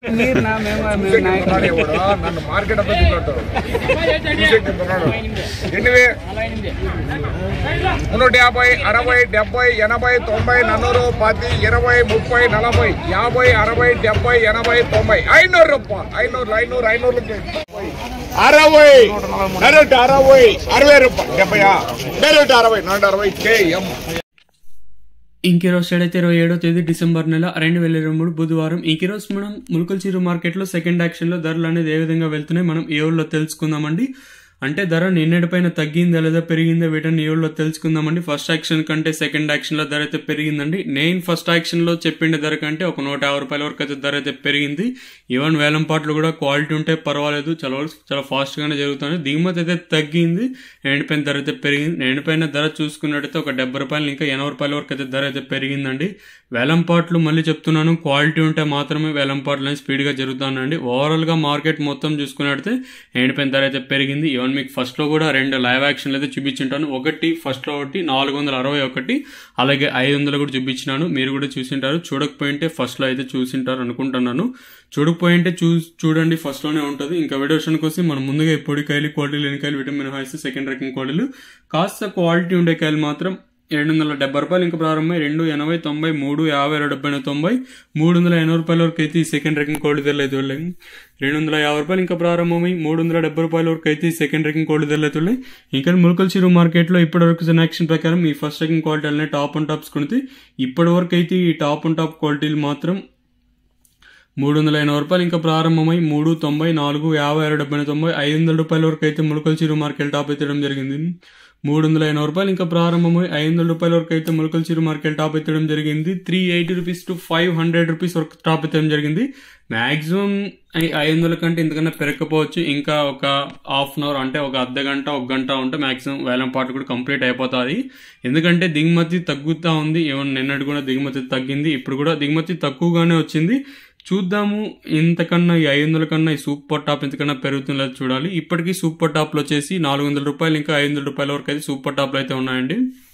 మీరు నా మేము మేము నాయకులు ఉన్నాడు ఎవడు? నన్ను మార్కెట్ అంతా తిన్నట్టు చూసేకి ఉన్నాడు. ఎనివే మున్నూట యాభై అరవై డెబ్బై ఎనభై తొంభై నన్నూరు పది ఇరవై ముప్పై నలభై యాభై అరవై డెబ్బై ఎనభై తొంభై ఐనూరు రూపాయలు ఐనూరు ఐనూరు ఐనూరులకి అరవై నూట అరవై అరవై రూపాయలు డెబ్బై నూట అరవై నూట అరవై కేఎం ఇంకీరోజు సైడ్ అయితే ఇరవై ఏడో తేదీ డిసెంబర్ నెల రెండు వేల ఇరవై మూడు బుధవారం ఇంకీరోజు మనం ములుకల్ చీరు మార్కెట్లో సెకండ్ యాక్షన్లో ధరలు అనేది ఏ విధంగా వెళ్తున్నాయి మనం ఏ ఊళ్ళో తెలుసుకుందామండి అంటే ధర నిన్నటిపైన తగ్గిందా లేదా పెరిగిందా వీటిని ఏ ఊళ్ళో తెలుసుకుందామండి ఫస్ట్ యాక్షన్ కంటే సెకండ్ యాక్షన్లో ధర అయితే పెరిగిందండి నేను ఫస్ట్ యాక్షన్లో చెప్పిండే ధర కంటే ఒక నూట యాభై రూపాయల వరకు అయితే ధర అయితే పెరిగింది ఈవెన్ వేలం పాటలు కూడా క్వాలిటీ ఉంటే పర్వాలేదు చాలా వరకు చాలా ఫాస్ట్గానే జరుగుతుంది దిగుమతి అయితే తగ్గింది ఎండిపోయిన ధర అయితే పెరిగింది ఎండిపోయిన ధర చూసుకున్నట్టయితే ఒక డెబ్బై రూపాయలు ఇంకా ఎనభై రూపాయల వరకు అయితే ధర అయితే పెరిగిందండి వేలం పాటలు మళ్ళీ చెప్తున్నాను క్వాలిటీ ఉంటే మాత్రమే వేలం పాటలు అనేది స్పీడ్గా జరుగుతానండి ఓవరాల్గా మార్కెట్ మొత్తం చూసుకున్నట్టయితే ఎండిపోయిన ధర అయితే పెరిగింది ఈవెన్ మీకు ఫస్ట్లో కూడా రెండు లైవ్ యాక్షన్లు అయితే చూపించుంటాను ఒకటి ఫస్ట్లో ఒకటి నాలుగు వందల అరవై ఒకటి అలాగే ఐదు వందలు కూడా చూపించినాను మీరు కూడా చూసింటారు చూడకపోయింటే ఫస్ట్లో అయితే చూసింటారు అనుకుంటున్నాను చూడకపోయింటే చూ చూడండి ఫస్ట్లోనే ఉంటుంది ఇంకా వీడియో విషయానికి వస్తే మనం ముందుగా ఈ పొడికాయలు క్వాలిటీ లేని కాయలు విటమిన్ హాయిస్ సెకండ్ రకం క్వాలిటీలు కాస్త క్వాలిటీ ఉండే కాయలు మాత్రం రెండు వందల డెబ్బై రూపాయలు ఇంకా ప్రారంభమై రెండు ఎనభై తొంభై మూడు యాభై రెండు డెబ్బై తొంభై మూడు వందల ఎనభై రూపాయల వరకు అయితే ఈ సెకండ్ ర్యాంకింగ్ కోల్డ్ ధరలు అయితే వెళ్ళాయి రెండు వందల యాభై రూపాయలు ఇంకా ప్రారంభమై మూడు వందల డెబ్బై రూపాయల వరకు అయితే ఈ సెకండ్ ర్యాంకింగ్ కోల్డ్ ధరలు అయితే వెళ్ళాయి ఇంకా ములకల్ చిరు మార్కెట్లో ఇప్పటి వరకు యాక్షన్ ప్రకారం ఈ ఫస్ట్ ర్యాంకింగ్ క్వాలిటీ అనేవి టాప్ అండ్ టాప్స్ కొనితే ఇప్పటి వరకు అయితే ఈ టాప్ అండ్ టాప్ క్వాలిటీలు మాత్రం మూడు వందల ఎనభై రూపాయలు ఇంకా ప్రారంభమై మూడు తొంభై నాలుగు యాభై ఆరు డెబ్బై తొంభై ఐదు వందల రూపాయల వరకు అయితే ములకల్ చిరు మార్కెట్ టాప్ ఎత్తడం జరిగింది మూడు వందల ఎనభై రూపాయలు ఇంకా ప్రారంభమై ఐదు వందల రూపాయల వరకు అయితే ములకల్ చిరు మార్కెట్ టాప్ ఎత్తడం జరిగింది three eighty rupees to five hundred rupees వరకు టాప్ ఎత్తడం జరిగింది మాక్సిమం ఐదు వందల కంటే ఇంతకన్నా పెరగకపోవచ్చు ఇంకా ఒక హాఫ్ అన్ అవర్ అంటే ఒక అర్ధ గంట ఒక గంట ఉంటే మాక్సిమం వేలం పాటు కూడా కంప్లీట్ అయిపోతుంది ఎందుకంటే దిగుమతి తగ్గుతూ ఉంది ఏమన్నా నిన్నటి కూడా దిగుమతి తగ్గింది ఇప్పుడు కూడా దిగుమతి తక్కువగానే వచ్చింది చూద్దాము ఇంతకన్నా ఈ ఐదు వందల కన్నా ఈ సూపర్ టాప్ ఎంతకన్నా పెరుగుతుందో చూడాలి ఇప్పటికీ సూపర్ టాప్లో వచ్చేసి నాలుగు వందల రూపాయలు ఇంకా ఐదు వందల రూపాయల వరకు అయితే సూపర్ టాప్లు అయితే ఉన్నాయండి